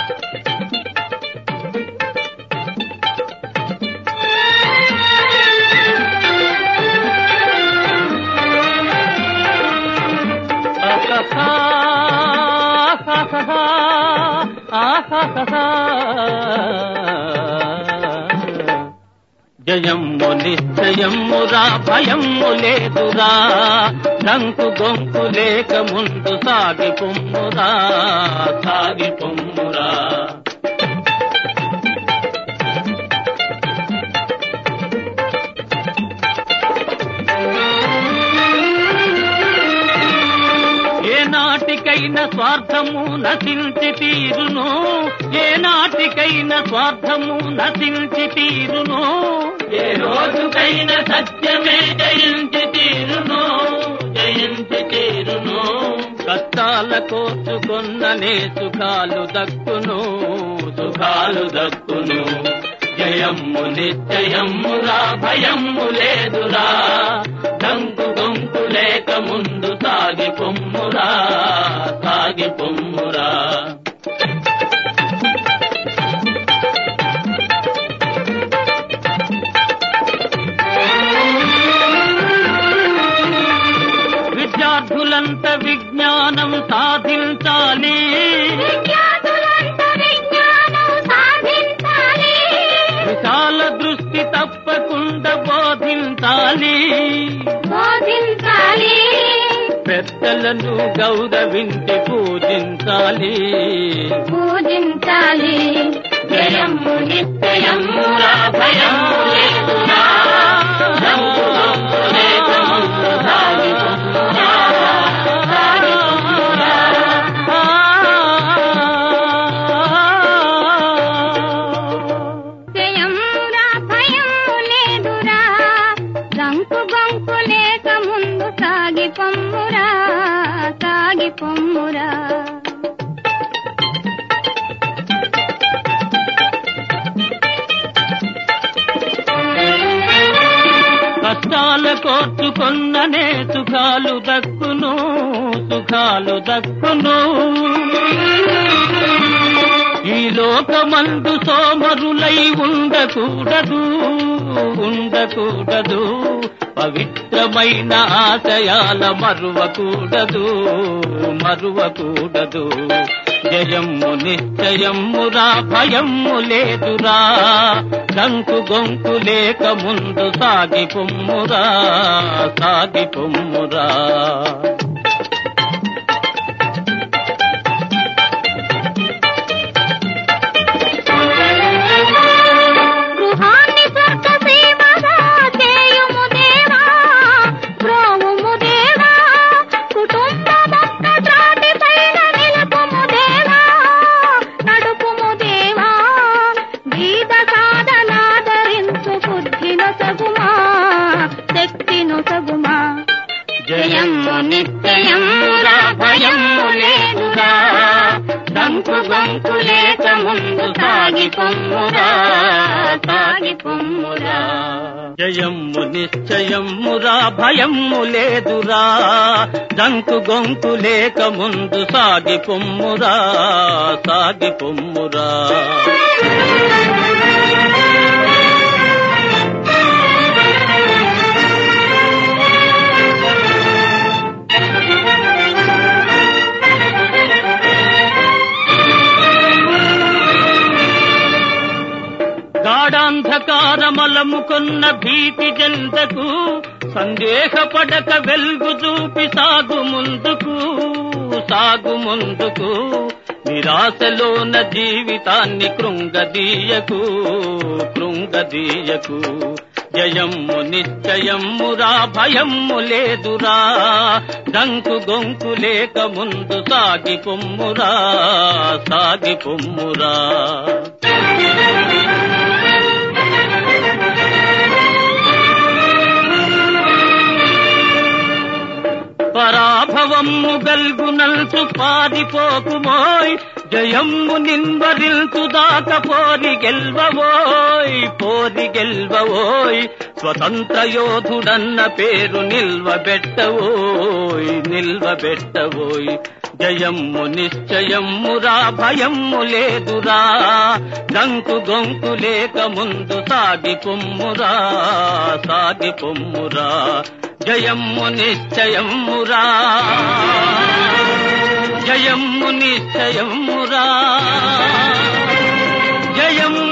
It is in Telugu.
జయమ్ము నిశ్చయమ్మురా భయమ్ము లేదురా డంకు గొంకు లేక ముందు సాగి పొమ్మురా సాగి పొమ్మురా ఏ నాటికైన స్వార్థము నశించి తీరును ఏ నాటికైన స్వార్థము నశించి తీరును ఏ రోజుకైన సత్యమే జయించి తీరును జయించి తీరును కష్టాల కోసుకొన్ననే సుఖాలు దక్కును సుఖాలు దక్కును జయమ్ము నిశ్చయమ్మురా భయమ్ము లేదురా దంకు గొంకు లేక ముందు సాగి పొమ్మురా సాగి పొమ్మురా విద్యార్థులంత విజ్ఞానం సాధించాలి విద్యార్థులంత విజ్ఞానం సాధించాలి విశాల దృష్టి తప్పకుండా బోధించాలి బోధించాలి పెద్దలను గౌరవించి పూజించాలి పూజించాలి జయము నిత్యయమురా భయము లేదురా దంకు గొంకు లేక ముందు సాగి పొమ్మురా, సాగి పొమ్మురా. జయమురా భయము లేదురా రంకు గొంకు లేక ముందు సాగి పొమ్మురా సాగి పొమ్మురా కష్టాల కోర్చుకొన్ననే సుఖాలు దక్కును సుఖాలు దక్కును ఈ లోకమందు సోమరులై ఉండకూడదు ఉండకూడదు పవిత్రమైన ఆశయాల మరువకూడదు మరువకూడదు జయమ్ము నిశ్చయమ్మురా భయమ్ము లేదురా డంకు గొంకు లేక ముందు సాగి పొమ్మురా సాగి పొమ్మురా గృహాన్ని స్వర్గ సేవగా చేయుము దేవా ప్రోముము దేవా కుటుంబమొక్క త్రాటి పైన నిలుపుము దేవా నడుపుము దేవా గీత సాధనాదరించు బుద్ధిను సగుమా శక్తిను సగుమా జయమ్ము నిత్యయమ్మురా భయమ్ము లేదురా డంకు గొంకు లేక ముందు సాగి పొమ్మురా సాగి పొమ్మురా జయమ్ము నిశ్చయమ్మురా భయమ్ము లేదురా డంకు గొంకు లేక ముందు సాగి పొమ్మురా సాగి పొమ్మురా గాఢాంధకారమలము కొన్న భీతి జంతకు సందేహపడక వెలుగు చూపి సాగు ముందుకు సాగు ముందుకు నిరాశలోన జీవితాన్ని కృంగదీయకు కృంగదీయకు జయమ్ము నిశ్చయమ్మురా భయమ్ము లేదురా డంకు గొంకు లేక ముందు సాగి పొమ్మురా సాగి పొమ్మురా పరాభవమ్ము గల్గునల్సు పాదిపోకుమోయ్ జయమ్ము నిన్వరిల్తుదాక పోరి గెల్వవోయ్ పోరి గెల్వవోయ్ స్వతంత్ర యోధుడన్న పేరు నిల్వబెట్టవోయ్ నిల్వబెట్టవోయ్ జయమ్ము నిశ్చయమ్మురా భయమ్ము లేదురా గంకు గొంకు లేక ముందు సాగి పొమ్మురా సాగి పొమ్మురా జయమ్ము నిశ్చయమ్మురా జయమ్ము నిశ్చయమ్మురా జయమ్ము